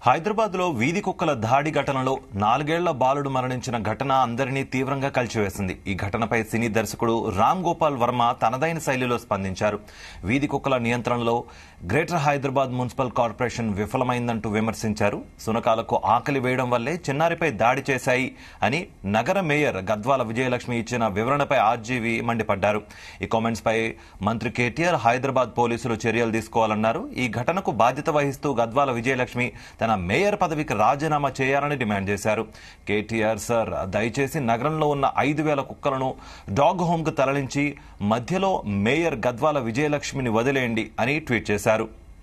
హైదరాబాద్ లో వీధి కుక్కల దాడి ఘటనలో నాలుగేళ్ల బాలుడు మరణించిన ఘటన అందరినీ తీవ్రంగా కలిచివేసింది ఈ ఘటనపై సినీ దర్శకుడు రామ్ గోపాల్ వర్మ తనదైన శైలిలో స్పందించారు వీధి కుక్కల నియంత్రణలో గ్రేటర్ హైదరాబాద్ మున్సిపల్ కార్పొరేషన్ విఫలమైందంటూ విమర్శించారు సునకాలకు ఆకలి వేయడం వల్లే చిన్నారిపై దాడి చేశాయి అని నగర మేయర్ గద్వాల విజయలక్ష్మి ఇచ్చిన వివరణపై ఆర్జీవి మండిపడ్డారు ఈ కామెంట్స్ పై మంత్రి కేటీఆర్ హైదరాబాద్ పోలీసులు చర్యలు తీసుకోవాలన్నారు ఈ ఘటనకు బాధ్యత వహిస్తూ గద్వాల విజయలక్ష్మి తన మేయర్ పదవికి రాజీనామా చేయాలని డిమాండ్ చేశారు కేటీఆర్ సార్ దయచేసి నగరంలో ఉన్న ఐదు వేల కుక్కలను డాగ్ హోమ్ కు తరలించి మధ్యలో మేయర్ గద్వాల విజయలక్ష్మిని వదిలేయండి అని ట్వీట్ చేశారు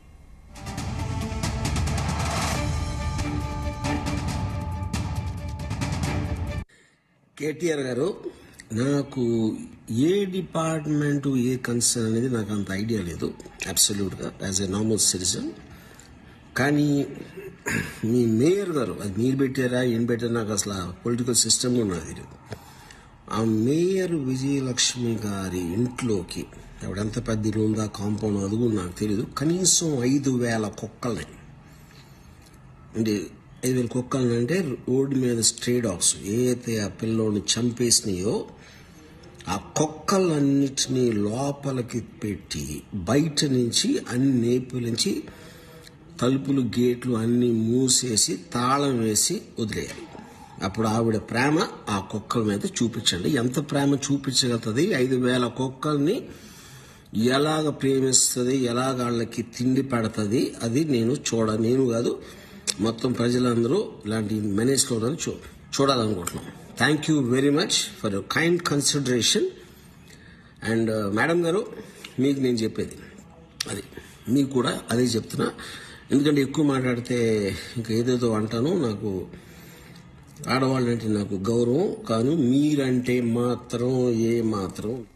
కేటీఆర్ గారు నాకు ఏ డిపార్ట్మెంట్ ఏ కన్సర్న్ అనేది నాకు అంత ఐడియా లేదు అబ్సల్యూట్గా యాజ్ ఎ నార్మల్ సిటిజన్ కానీ మీ మేయర్ గారు అది మీరు పెట్టారా ఏం పెట్టారా నాకు అసలు పొలిటికల్ సిస్టమ్ నాకు తెలియదు ఆ మేయర్ విజయలక్ష్మి గారి ఇంట్లోకి ఎవడెంత పెద్ద ఇల్లు ఉందా కాంపౌండ్ అది కూడా నాకు తెలియదు కనీసం ఐదు వేల కుక్కల్ని అంటే ఐదు వేల కుక్కలు అంటే రోడ్డు మీద స్ట్రే డాగ్స్ ఏదైతే ఆ పిల్లోని చంపేసినాయో ఆ కుక్కలన్నిటినీ లోపలికి పెట్టి బయట నుంచి అన్ని నేపుల నుంచి తలుపులు గేట్లు అన్ని మూసేసి తాళం వేసి వదిలేయాలి అప్పుడు ఆవిడ ప్రేమ ఆ కుక్కల మీద చూపించండి ఎంత ప్రేమ చూపించగలుగుతుంది ఐదు వేల కుక్కల్ని ఎలాగ ప్రేమిస్తుంది ఎలాగ వాళ్ళకి తిండి పెడుతుంది అది నేను చూడ నేను కాదు మొత్తం ప్రజలందరూ ఇలాంటి మేనేజ్లో చూ చూడాలనుకుంటున్నాం thank you very much for your kind consideration and madam garu మీకు నేను చెప్పేది అది మీకు కూడా అదే చెప్తున్నా ఎందుకంటే ఎక్కువ మాట్లాడితే ఇంకా ఏదేదో అంటాను నాకు ఆడవాళ్ళంటే నాకు గౌరవం కాను మీరంటే మాత్రం ఏ మాత్రం